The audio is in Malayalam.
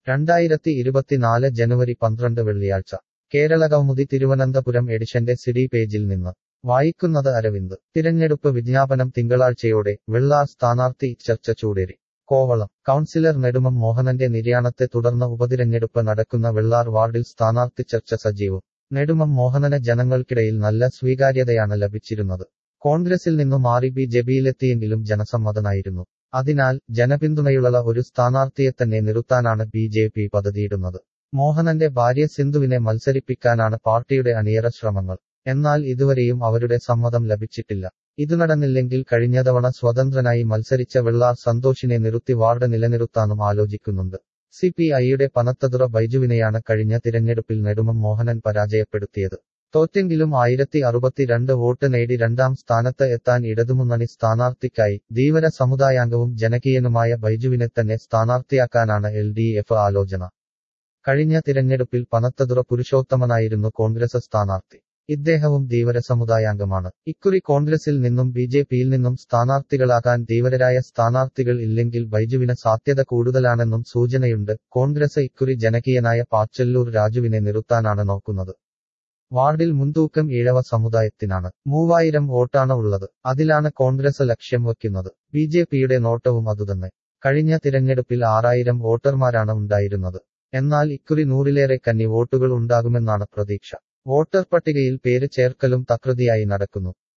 രണ്ടായിരത്തി ഇരുപത്തിനാല് ജനുവരി പന്ത്രണ്ട് വെള്ളിയാഴ്ച കേരള കൗമുദി തിരുവനന്തപുരം എഡിഷന്റെ സിഡി പേജിൽ നിന്ന് വായിക്കുന്നത് അരവിന്ദ് തിരഞ്ഞെടുപ്പ് വിജ്ഞാപനം തിങ്കളാഴ്ചയോടെ വെള്ളാർ സ്ഥാനാർത്ഥി ചർച്ച ചൂടേറി കോവളം കൗൺസിലർ നെടുമം മോഹനന്റെ നിര്യാണത്തെ തുടർന്ന് ഉപതിരഞ്ഞെടുപ്പ് നടക്കുന്ന വെള്ളാർ വാർഡിൽ സ്ഥാനാർത്ഥി ചർച്ച സജീവം നെടുമം മോഹനന് ജനങ്ങൾക്കിടയിൽ നല്ല സ്വീകാര്യതയാണ് ലഭിച്ചിരുന്നത് കോൺഗ്രസിൽ നിന്നു മാറി ബി ജെപിയിലെത്തിയെങ്കിലും ജനസമ്മതനായിരുന്നു അതിനാൽ ജനപിന്തുണയുള്ള ഒരു സ്ഥാനാർത്ഥിയെ തന്നെ നിർത്താനാണ് ബി ജെ പി പദ്ധതിയിടുന്നത് മോഹനന്റെ ഭാര്യ സിന്ധുവിനെ മത്സരിപ്പിക്കാനാണ് പാർട്ടിയുടെ അണിയറ ശ്രമങ്ങൾ എന്നാൽ ഇതുവരെയും അവരുടെ സമ്മതം ലഭിച്ചിട്ടില്ല ഇത് നടന്നില്ലെങ്കിൽ കഴിഞ്ഞ തവണ സ്വതന്ത്രനായി മത്സരിച്ച വെള്ളാർ സന്തോഷിനെ നിർത്തി വാർഡ് നിലനിർത്താനും ആലോചിക്കുന്നുണ്ട് സി പി ഐയുടെ പനത്തതുറ ബൈജുവിനെയാണ് കഴിഞ്ഞ തിരഞ്ഞെടുപ്പിൽ നെടുമം മോഹനൻ പരാജയപ്പെടുത്തിയത് തോറ്റെങ്കിലും ആയിരത്തി അറുപത്തിരണ്ട് വോട്ട് നേടി രണ്ടാം സ്ഥാനത്ത് എത്താൻ ഇടതുമുന്നണി സ്ഥാനാർത്ഥിക്കായി ധീവര സമുദായാംഗവും ജനകീയനുമായ ബൈജുവിനെ തന്നെ സ്ഥാനാർത്ഥിയാക്കാനാണ് എൽ ഡി എഫ് ആലോചന കഴിഞ്ഞ തിരഞ്ഞെടുപ്പിൽ പനത്തതുറ പുരുഷോത്തമനായിരുന്നു കോൺഗ്രസ് സ്ഥാനാർത്ഥി ഇദ്ദേഹവും ധീവര സമുദായാംഗമാണ് ഇക്കുറി കോൺഗ്രസിൽ നിന്നും ബി ജെ പിയിൽ നിന്നും സ്ഥാനാർത്ഥികളാകാൻ ധീവരരായ സ്ഥാനാർത്ഥികൾ ഇല്ലെങ്കിൽ ബൈജുവിന് സാധ്യത കൂടുതലാണെന്നും സൂചനയുണ്ട് കോൺഗ്രസ് ഇക്കുറി ജനകീയനായ പാച്ചല്ലൂർ രാജുവിനെ നിർത്താനാണ് നോക്കുന്നത് വാർഡിൽ മുൻതൂക്കം ഈഴവ സമുദായത്തിനാണ് മൂവായിരം വോട്ടാണ് ഉള്ളത് അതിലാണ് കോൺഗ്രസ് ലക്ഷ്യം വയ്ക്കുന്നത് ബി ജെ പിയുടെ നോട്ടവും അതുതന്നെ കഴിഞ്ഞ തിരഞ്ഞെടുപ്പിൽ ആറായിരം വോട്ടർമാരാണ് ഉണ്ടായിരുന്നത് എന്നാൽ ഇക്കുറി നൂറിലേറെ കന്നി വോട്ടുകൾ ഉണ്ടാകുമെന്നാണ് പ്രതീക്ഷ വോട്ടർ പട്ടികയിൽ പേര് ചേർക്കലും തകൃതിയായി നടക്കുന്നു